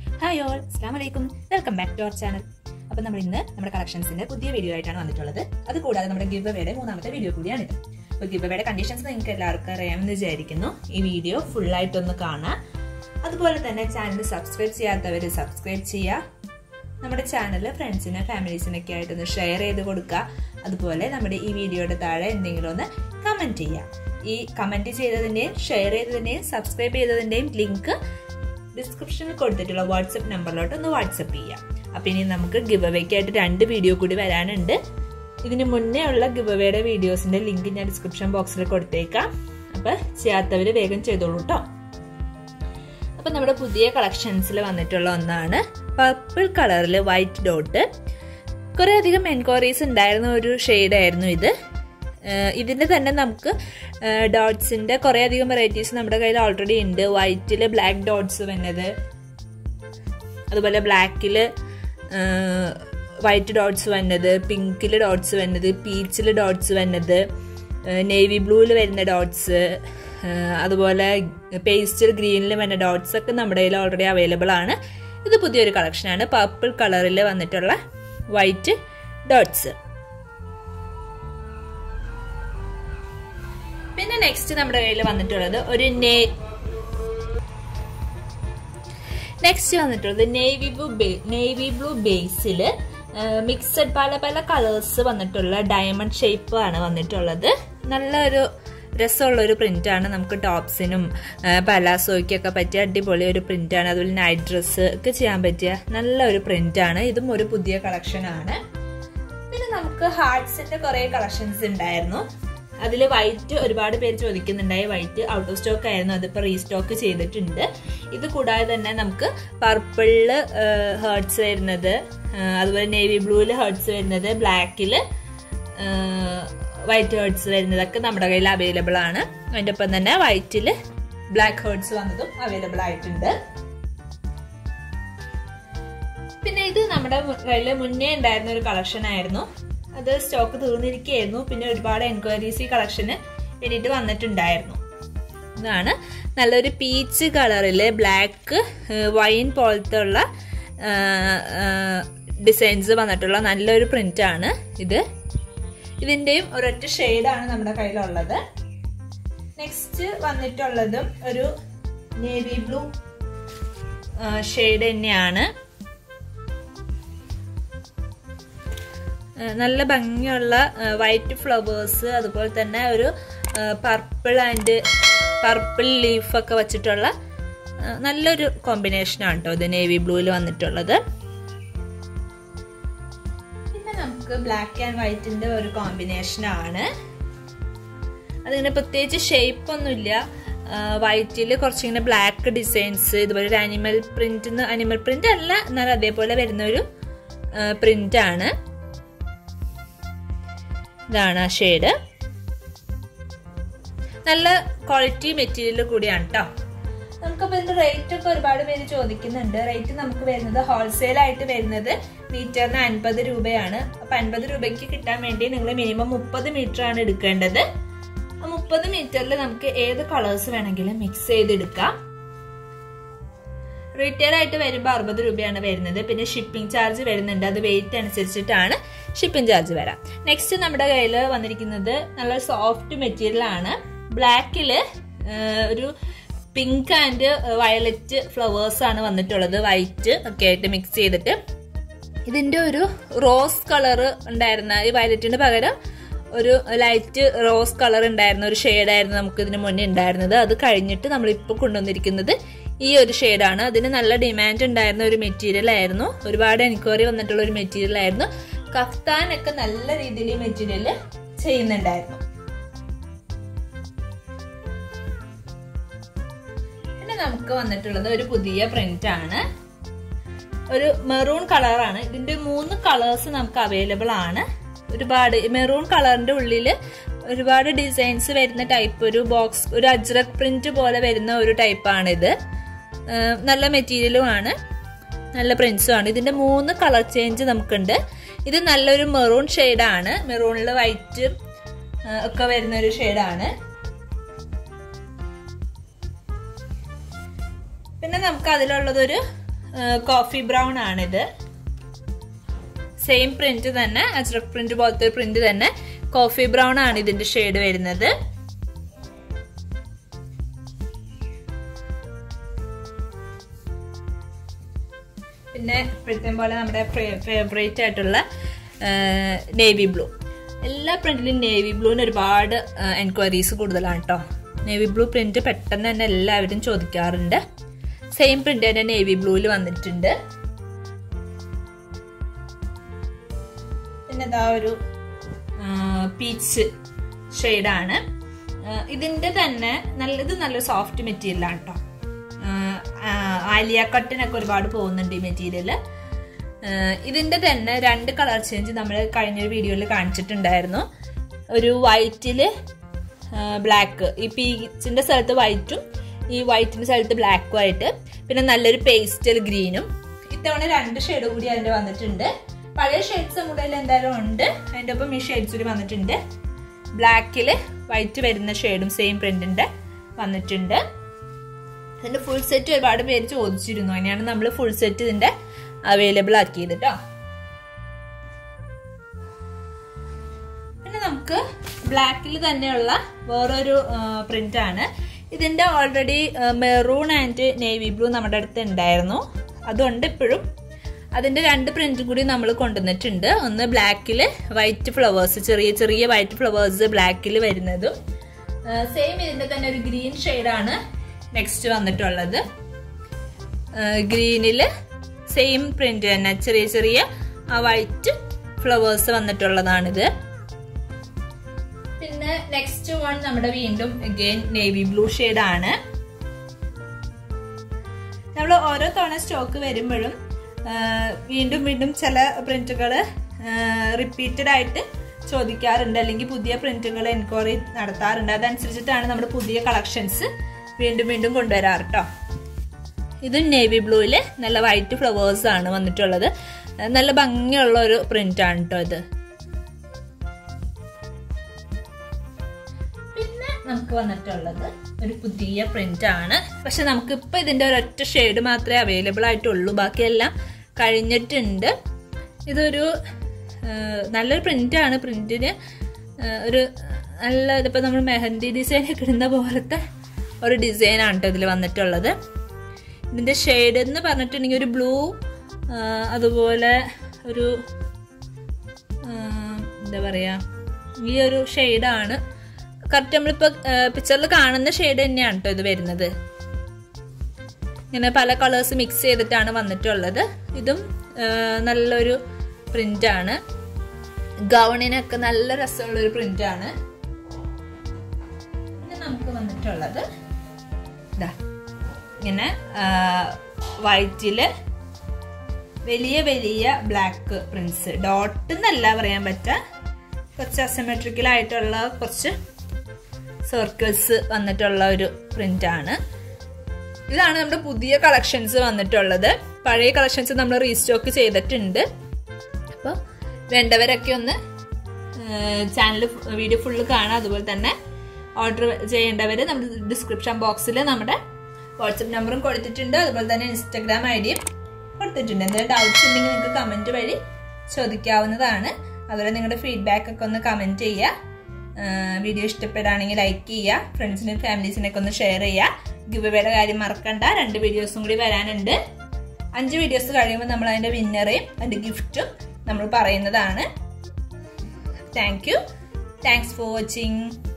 hi all അസ്സാം വലൈക്കും welcome back to our channel അപ്പം നമ്മൾ ഇന്ന് നമ്മുടെ കളക്ഷൻസിന്റെ പുതിയ വീഡിയോ ആയിട്ടാണ് വന്നിട്ടുള്ളത് അത് കൂടാതെ നമ്മുടെ ഗിവ് അവയുടെ മൂന്നാമത്തെ വീഡിയോ കൂടിയാണിത് അപ്പോൾ ഗിവ് അവയുടെ കണ്ടീഷൻസ് നിങ്ങൾക്ക് എല്ലാവർക്കും അറിയാമെന്ന് വിചാരിക്കുന്നു ഈ വീഡിയോ ഫുൾ ആയിട്ടൊന്ന് കാണാം അതുപോലെ തന്നെ ചാനൽ സബ്സ്ക്രൈബ് ചെയ്യാത്തവർ സബ്സ്ക്രൈബ് ചെയ്യുക നമ്മുടെ ചാനൽ ഫ്രണ്ട്സിന് ഫാമിലീസിനൊക്കെ ആയിട്ടൊന്ന് ഷെയർ ചെയ്ത് കൊടുക്കുക അതുപോലെ നമ്മുടെ ഈ വീഡിയോയുടെ താഴെ എന്തെങ്കിലും ഒന്ന് കമൻറ്റ് ചെയ്യുക ഈ കമൻറ്റ് ചെയ്തതിൻ്റെയും ഷെയർ ചെയ്തതിൻ്റെയും സബ്സ്ക്രൈബ് ചെയ്തതിൻ്റെയും ലിങ്ക് ഡിസ്ക്രിപ്ഷനിൽ കൊടുത്തിട്ടുള്ള വാട്സപ്പ് നമ്പറിലോട്ട് ഒന്ന് വാട്സപ്പ് ചെയ്യാം അപ്പം ഇനി നമുക്ക് ഗിവ് ആയിട്ട് രണ്ട് വീഡിയോ കൂടി വരാനുണ്ട് ഇതിന് മുന്നേ ഉള്ള ഗിവ് അവയുടെ വീഡിയോസിന്റെ ലിങ്ക് ഞാൻ ഡിസ്ക്രിപ്ഷൻ ബോക്സിൽ കൊടുത്തേക്കാം അപ്പം ചെയ്യാത്തവർ വേഗം ചെയ്തോളൂ കേട്ടോ അപ്പം നമ്മുടെ പുതിയ കളക്ഷൻസിൽ വന്നിട്ടുള്ള ഒന്നാണ് പർപ്പിൾ കളറിൽ വൈറ്റ് ഡോട്ട് കുറേ അധികം എൻക്വയറീസ് ഉണ്ടായിരുന്ന ഒരു ഷെയ്ഡായിരുന്നു ഇത് ഇതിൻ്റെ തന്നെ നമുക്ക് ഡോട്ട്സിൻ്റെ കുറേ അധികം വെറൈറ്റീസ് നമ്മുടെ കയ്യിൽ ഓൾറെഡി ഉണ്ട് വൈറ്റിൽ ബ്ലാക്ക് ഡോട്ട്സ് വന്നത് അതുപോലെ ബ്ലാക്കിൽ വൈറ്റ് ഡോട്ട്സ് വന്നത് പിങ്കിൽ ഡോട്ട്സ് വന്നത് പീച്ചിൽ ഡോട്ട്സ് വന്നത് നേവി ബ്ലൂവിൽ വരുന്ന ഡോട്ട്സ് അതുപോലെ പേസ്റ്റൽ ഗ്രീനിൽ വരുന്ന ഡോട്ട്സ് ഒക്കെ നമ്മുടെ കയ്യിൽ ഓൾറെഡി അവൈലബിൾ ആണ് ഇത് പുതിയൊരു കളക്ഷനാണ് പർപ്പിൾ കളറിൽ വന്നിട്ടുള്ള വൈറ്റ് ഡോട്ട്സ് പിന്നെ നെക്സ്റ്റ് നമ്മുടെ കയ്യിൽ വന്നിട്ടുള്ളത് ഒരു നേ നെക്സ്റ്റ് വന്നിട്ടുള്ളത് നേവി ബ്ലൂ നേവി ബ്ലൂ ബേസിൽ മിക്സഡ് പല പല കളേഴ്സ് വന്നിട്ടുള്ള ഡയമണ്ട് ഷേപ്പ് ആണ് വന്നിട്ടുള്ളത് നല്ലൊരു രസമുള്ള ഒരു പ്രിന്റ് ആണ് നമുക്ക് ടോപ്സിനും പലാസോയ്ക്കൊക്കെ പറ്റിയ അടിപൊളി ഒരു പ്രിന്റ് ആണ് അതുപോലെ നൈറ്റ് ഡ്രസ്സ് ഒക്കെ ചെയ്യാൻ പറ്റിയ നല്ല ഒരു പ്രിന്റ് ആണ് ഇതും ഒരു പുതിയ കളക്ഷൻ ആണ് പിന്നെ നമുക്ക് ഹാർട്സിന്റെ കുറെ കളക്ഷൻസ് ഉണ്ടായിരുന്നു അതിൽ വൈറ്റ് ഒരുപാട് പേര് ചോദിക്കുന്നുണ്ടായി വൈറ്റ് ഔട്ട് ഓഫ് സ്റ്റോക്ക് ആയിരുന്നു അതിപ്പോൾ റീസ്റ്റോക്ക് ചെയ്തിട്ടുണ്ട് ഇത് കൂടാതെ തന്നെ നമുക്ക് പർപ്പിളില് ഹേർട്സ് വരുന്നത് അതുപോലെ നേവി ബ്ലൂവിൽ ഹേർട്സ് വരുന്നത് ബ്ലാക്കിൽ വൈറ്റ് ഹേർട്സ് വരുന്നതൊക്കെ നമ്മുടെ കയ്യിൽ അവൈലബിൾ ആണ് അതിൻ്റെ ഒപ്പം തന്നെ വൈറ്റിൽ ബ്ലാക്ക് ഹേർട്സ് വന്നതും അവൈലബിൾ ആയിട്ടുണ്ട് പിന്നെ ഇത് നമ്മുടെ കയ്യിൽ മുന്നേ ഉണ്ടായിരുന്ന ഒരു കളക്ഷൻ ആയിരുന്നു അത് സ്റ്റോക്ക് തീർന്നിരിക്കുകയായിരുന്നു പിന്നെ ഒരുപാട് എൻക്വയറീസ് ഈ കളക്ഷന് വേണ്ടിയിട്ട് വന്നിട്ടുണ്ടായിരുന്നു ഇതാണ് നല്ലൊരു പീച്ച് കളറിൽ ബ്ലാക്ക് വൈൻ പോലത്തെ ഉള്ള ഡിസൈൻസ് വന്നിട്ടുള്ള നല്ലൊരു പ്രിന്റ് ആണ് ഇത് ഇതിൻ്റെയും ഒരൊറ്റ ഷെയ്ഡാണ് നമ്മുടെ കയ്യിലുള്ളത് നെക്സ്റ്റ് വന്നിട്ടുള്ളതും ഒരു നേവി ബ്ലൂ ഷെയ്ഡ് തന്നെയാണ് നല്ല ഭംഗിയുള്ള വൈറ്റ് ഫ്ലവേഴ്സ് അതുപോലെ തന്നെ ഒരു പർപ്പിൾ ആൻഡ് പർപ്പിൾ ലീഫൊക്കെ വെച്ചിട്ടുള്ള നല്ലൊരു കോമ്പിനേഷനാണ് കേട്ടോ ഇത് നേവി ബ്ലൂവിൽ വന്നിട്ടുള്ളത് പിന്നെ നമുക്ക് ബ്ലാക്ക് ആൻഡ് വൈറ്റിന്റെ ഒരു കോമ്പിനേഷനാണ് അതിങ്ങനെ പ്രത്യേകിച്ച് ഷേപ്പ് ഒന്നുമില്ല വൈറ്റിൽ കുറച്ചിങ്ങനെ ബ്ലാക്ക് ഡിസൈൻസ് ഇതുപോലെ ഒരു അനിമൽ പ്രിന്റ് അനിമൽ പ്രിന്റ് അല്ല എന്നാൽ അതേപോലെ വരുന്ന ഒരു പ്രിന്റ് ആണ് ഇതാണ് ആ ഷെയ്ഡ് നല്ല ക്വാളിറ്റി മെറ്റീരിയൽ കൂടിയാണ് കേട്ടോ നമുക്കപ്പോൾ ഇതിന്റെ റേറ്റ് ഒക്കെ ഒരുപാട് പേര് ചോദിക്കുന്നുണ്ട് റേറ്റ് നമുക്ക് വരുന്നത് ഹോൾസെയിൽ ആയിട്ട് വരുന്നത് മീറ്ററിന് അൻപത് രൂപയാണ് അപ്പൊ അൻപത് രൂപയ്ക്ക് കിട്ടാൻ വേണ്ടി നിങ്ങൾ മിനിമം മുപ്പത് മീറ്റർ ആണ് എടുക്കേണ്ടത് ആ മുപ്പത് മീറ്ററിൽ നമുക്ക് ഏത് കളേഴ്സ് വേണമെങ്കിലും മിക്സ് ചെയ്തെടുക്കാം റീറ്റെയിൽ ആയിട്ട് വരുമ്പോൾ അറുപത് രൂപയാണ് വരുന്നത് പിന്നെ ഷിപ്പിംഗ് ചാർജ് വരുന്നുണ്ട് അത് വെയിറ്റ് അനുസരിച്ചിട്ടാണ് ഷിപ്പിംഗ് ചാർജ് വരാം നെക്സ്റ്റ് നമ്മുടെ കയ്യിൽ വന്നിരിക്കുന്നത് നല്ല സോഫ്റ്റ് മെറ്റീരിയൽ ആണ് ബ്ലാക്കിൽ ഒരു പിങ്ക് ആൻഡ് വയലറ്റ് ഫ്ലവേഴ്സ് ആണ് വന്നിട്ടുള്ളത് വൈറ്റ് ഒക്കെ ആയിട്ട് മിക്സ് ചെയ്തിട്ട് ഇതിന്റെ ഒരു റോസ് കളർ ഉണ്ടായിരുന്ന ഈ വയലറ്റിന് പകരം ഒരു ലൈറ്റ് റോസ് കളർ ഉണ്ടായിരുന്ന ഒരു ഷെയ്ഡായിരുന്നു നമുക്ക് ഇതിന് മുന്നേ ഉണ്ടായിരുന്നത് അത് കഴിഞ്ഞിട്ട് നമ്മൾ ഇപ്പോൾ കൊണ്ടുവന്നിരിക്കുന്നത് ഈ ഒരു ഷെയ്ഡാണ് അതിന് നല്ല ഡിമാൻഡ് ഉണ്ടായിരുന്ന ഒരു മെറ്റീരിയൽ ആയിരുന്നു ഒരുപാട് എൻക്വയറി വന്നിട്ടുള്ള ഒരു മെറ്റീരിയൽ ആയിരുന്നു കഫ്താനൊക്കെ നല്ല രീതിയിൽ ഈ മെറ്റീരിയൽ ചെയ്യുന്നുണ്ടായിരുന്നു പിന്നെ നമുക്ക് വന്നിട്ടുള്ളത് ഒരു പുതിയ പ്രിന്റ് ആണ് ഒരു മെറൂൺ കളറാണ് ഇതിന്റെ മൂന്ന് കളേഴ്സ് നമുക്ക് അവൈലബിൾ ആണ് ഒരുപാട് മെറൂൺ കളറിന്റെ ഉള്ളിൽ ഒരുപാട് ഡിസൈൻസ് വരുന്ന ടൈപ്പ് ഒരു ബോക്സ് ഒരു അജ്രക് പ്രിന്റ് പോലെ വരുന്ന ഒരു ടൈപ്പാണ് ഇത് നല്ല മെറ്റീരിയലും ആണ് നല്ല പ്രിന്റ്സും ആണ് ഇതിന്റെ മൂന്ന് കളർ ചേഞ്ച് നമുക്കുണ്ട് ഇത് നല്ലൊരു മെറൂൺ ഷെയ്ഡാണ് മെറൂണിൽ വൈറ്റ് ഒക്കെ വരുന്ന ഒരു ഷെയ്ഡാണ് പിന്നെ നമുക്ക് അതിലുള്ളതൊരു കോഫി ബ്രൗൺ ആണിത് സെയിം പ്രിന്റ് തന്നെ അജ്രക് പ്രിന്റ് പോലത്തെ പ്രിന്റ് തന്നെ കോഫി ബ്രൗൺ ആണ് ഇതിന്റെ ഷെയ്ഡ് വരുന്നത് പിന്നെ ഇപ്പോഴത്തെ പോലെ നമ്മുടെ ഫേവറേറ്റ് ആയിട്ടുള്ള നേവി ബ്ലൂ എല്ലാ പ്രിന്റിലും നേവി ബ്ലൂവിന് ഒരുപാട് എൻക്വയറീസ് കൂടുതലാണ് കേട്ടോ നേവി ബ്ലൂ പ്രിന്റ് പെട്ടെന്ന് തന്നെ എല്ലാവരും ചോദിക്കാറുണ്ട് സെയിം പ്രിന്റ് തന്നെ നേവി ബ്ലൂവിൽ വന്നിട്ടുണ്ട് പിന്നെ ഇതാ ഒരു പീച്ച് ഷെയ്ഡാണ് ഇതിന്റെ തന്നെ നല്ല ഇത് നല്ല സോഫ്റ്റ് മെറ്റീരിയൽ ആണ് കേട്ടോ ആലിയ കട്ടിനൊക്കെ ഒരുപാട് പോകുന്നുണ്ട് ഈ മെറ്റീരിയൽ ഇതിന്റെ തന്നെ രണ്ട് കളർ ചേഞ്ച് നമ്മൾ കഴിഞ്ഞൊരു വീഡിയോയിൽ കാണിച്ചിട്ടുണ്ടായിരുന്നു ഒരു വൈറ്റില് ബ്ലാക്ക് ഈ പീച്ചിന്റെ സ്ഥലത്ത് വൈറ്റും ഈ വൈറ്റിന്റെ സ്ഥലത്ത് ബ്ലാക്കും ആയിട്ട് പിന്നെ നല്ലൊരു പേസ്റ്റൽ ഗ്രീനും ഇത്തവണ രണ്ട് ഷെയ്ഡ് കൂടി അതിന്റെ വന്നിട്ടുണ്ട് പഴയ ഷെയ്ഡ്സ് നമ്മുടെ എന്തായാലും ഉണ്ട് അതിന്റെ ഒപ്പം ഈ ഷെയ്ഡ്സ് കൂടി വന്നിട്ടുണ്ട് ബ്ലാക്കിൽ വൈറ്റ് വരുന്ന ഷെയ്ഡും സെയിം പ്രിന്റിന്റെ വന്നിട്ടുണ്ട് ഇതിന്റെ ഫുൾ സെറ്റ് ഒരുപാട് പേര് ചോദിച്ചിരുന്നു അതിനാണ് നമ്മൾ ഫുൾ സെറ്റ് ഇതിന്റെ അവൈലബിൾ ആക്കിയത് കേട്ടോ പിന്നെ നമുക്ക് ബ്ലാക്കിൽ തന്നെയുള്ള വേറൊരു പ്രിന്റ് ആണ് ഇതിന്റെ already maroon and navy blue നമ്മുടെ അടുത്ത് ഉണ്ടായിരുന്നു അതുകൊണ്ട് ഇപ്പോഴും അതിന്റെ രണ്ട് പ്രിന്റ് കൂടി നമ്മൾ കൊണ്ടുവന്നിട്ടുണ്ട് ഒന്ന് ബ്ലാക്കിൽ വൈറ്റ് ഫ്ലവേഴ്സ് ചെറിയ ചെറിയ വൈറ്റ് ഫ്ലവേഴ്സ് ബ്ലാക്കിൽ വരുന്നതും സെയിം ഇതിന്റെ തന്നെ ഒരു ഗ്രീൻ ഷെയ്ഡാണ് നെക്സ്റ്റ് വന്നിട്ടുള്ളത് ഗ്രീനില് സെയിം പ്രിന്റ് തന്നെ ചെറിയ ചെറിയ ആ വൈറ്റ് ഫ്ലവേഴ്സ് വന്നിട്ടുള്ളതാണിത് പിന്നെ നെക്സ്റ്റ് വൺ നമ്മുടെ വീണ്ടും അഗെയിൻ നേവി ബ്ലൂ ആണ് നമ്മൾ ഓരോ തവണ സ്റ്റോക്ക് വരുമ്പോഴും വീണ്ടും വീണ്ടും ചില പ്രിന്റുകൾ റിപ്പീറ്റഡ് ആയിട്ട് ചോദിക്കാറുണ്ട് അല്ലെങ്കിൽ പുതിയ പ്രിന്റുകൾ എൻക്വയറി നടത്താറുണ്ട് അതനുസരിച്ചിട്ടാണ് നമ്മുടെ പുതിയ കളക്ഷൻസ് വീണ്ടും വീണ്ടും കൊണ്ടുവരാറ് കേട്ടോ ഇത് നേവി ബ്ലൂവില് നല്ല വൈറ്റ് ഫ്ലവേഴ്സ് ആണ് വന്നിട്ടുള്ളത് നല്ല ഭംഗിയുള്ള ഒരു പ്രിന്റ് ആണ് കേട്ടോ ഇത് പിന്നെ നമുക്ക് വന്നിട്ടുള്ളത് ഒരു പുതിയ പ്രിന്റ് ആണ് പക്ഷെ നമുക്ക് ഇപ്പൊ ഇതിന്റെ ഒരൊറ്റ ഷെയ്ഡ് മാത്രമേ അവൈലബിൾ ആയിട്ടുള്ളൂ ബാക്കിയെല്ലാം കഴിഞ്ഞിട്ടുണ്ട് ഇതൊരു നല്ലൊരു പ്രിന്റ് ആണ് പ്രിന്റിന് ഒരു നല്ല ഇതിപ്പോ നമ്മൾ മെഹന്തി ഡിസൈൻ ഒക്കെ ഇടുന്ന പോലത്തെ ഒരു ഡിസൈൻ ആണ് കേട്ടോ ഇതിൽ വന്നിട്ടുള്ളത് ഇതിന്റെ ഷെയ്ഡ് എന്ന് പറഞ്ഞിട്ടുണ്ടെങ്കിൽ ഒരു ബ്ലൂ അതുപോലെ ഒരു എന്താ പറയാ ഈ ഒരു ഷെയ്ഡാണ് കറക്റ്റ് നമ്മളിപ്പോൾ പിക്ചറിൽ കാണുന്ന ഷെയ്ഡ് തന്നെയാണ് കേട്ടോ ഇത് വരുന്നത് ഇങ്ങനെ പല കളേഴ്സ് മിക്സ് ചെയ്തിട്ടാണ് വന്നിട്ടുള്ളത് ഇതും നല്ലൊരു പ്രിന്റാണ് ഗൗണിനൊക്കെ നല്ല രസമുള്ളൊരു പ്രിന്റാണ് പിന്നെ നമുക്ക് വന്നിട്ടുള്ളത് ഇതാ ഇങ്ങനെ വൈറ്റില് വലിയ വലിയ ബ്ലാക്ക് പ്രിന്റ്സ് ഡോട്ട് എന്നല്ല പറയാൻ പറ്റുക കുറച്ച് അസിമെട്രിക്കൽ ആയിട്ടുള്ള കുറച്ച് സർക്കിൾസ് വന്നിട്ടുള്ള ഒരു പ്രിന്റ് ആണ് ഇതാണ് നമ്മുടെ പുതിയ കളക്ഷൻസ് വന്നിട്ടുള്ളത് പഴയ കളക്ഷൻസ് നമ്മൾ റീസ്റ്റോക്ക് ചെയ്തിട്ടുണ്ട് അപ്പോൾ വേണ്ടവരൊക്കെ ഒന്ന് ചാനൽ വീഡിയോ ഫുള്ള് കാണാം അതുപോലെ തന്നെ ഓർഡർ ചെയ്യേണ്ടവർ നമ്മുടെ ഡിസ്ക്രിപ്ഷൻ ബോക്സിൽ നമ്മുടെ വാട്സപ്പ് നമ്പറും കൊടുത്തിട്ടുണ്ട് അതുപോലെ തന്നെ ഇൻസ്റ്റാഗ്രാം ഐ ഡിയും കൊടുത്തിട്ടുണ്ട് എന്തെങ്കിലും ഡൗട്ട്സ് ഉണ്ടെങ്കിൽ നിങ്ങൾക്ക് കമൻറ്റ് വഴി ചോദിക്കാവുന്നതാണ് അതുപോലെ നിങ്ങളുടെ ഫീഡ്ബാക്ക് ഒക്കെ ഒന്ന് കമൻറ്റ് ചെയ്യുക വീഡിയോ ഇഷ്ടപ്പെടുകയാണെങ്കിൽ ലൈക്ക് ചെയ്യുക ഫ്രണ്ട്സിനും ഫാമിലീസിനൊക്കെ ഒന്ന് ഷെയർ ചെയ്യുക ഗിവ് വേയുടെ കാര്യം മറക്കണ്ട രണ്ട് വീഡിയോസും കൂടി വരാനുണ്ട് അഞ്ച് വീഡിയോസ് കഴിയുമ്പോൾ നമ്മൾ അതിൻ്റെ വിന്നറേയും അതിൻ്റെ ഗിഫ്റ്റും നമ്മൾ പറയുന്നതാണ് thank you thanks for watching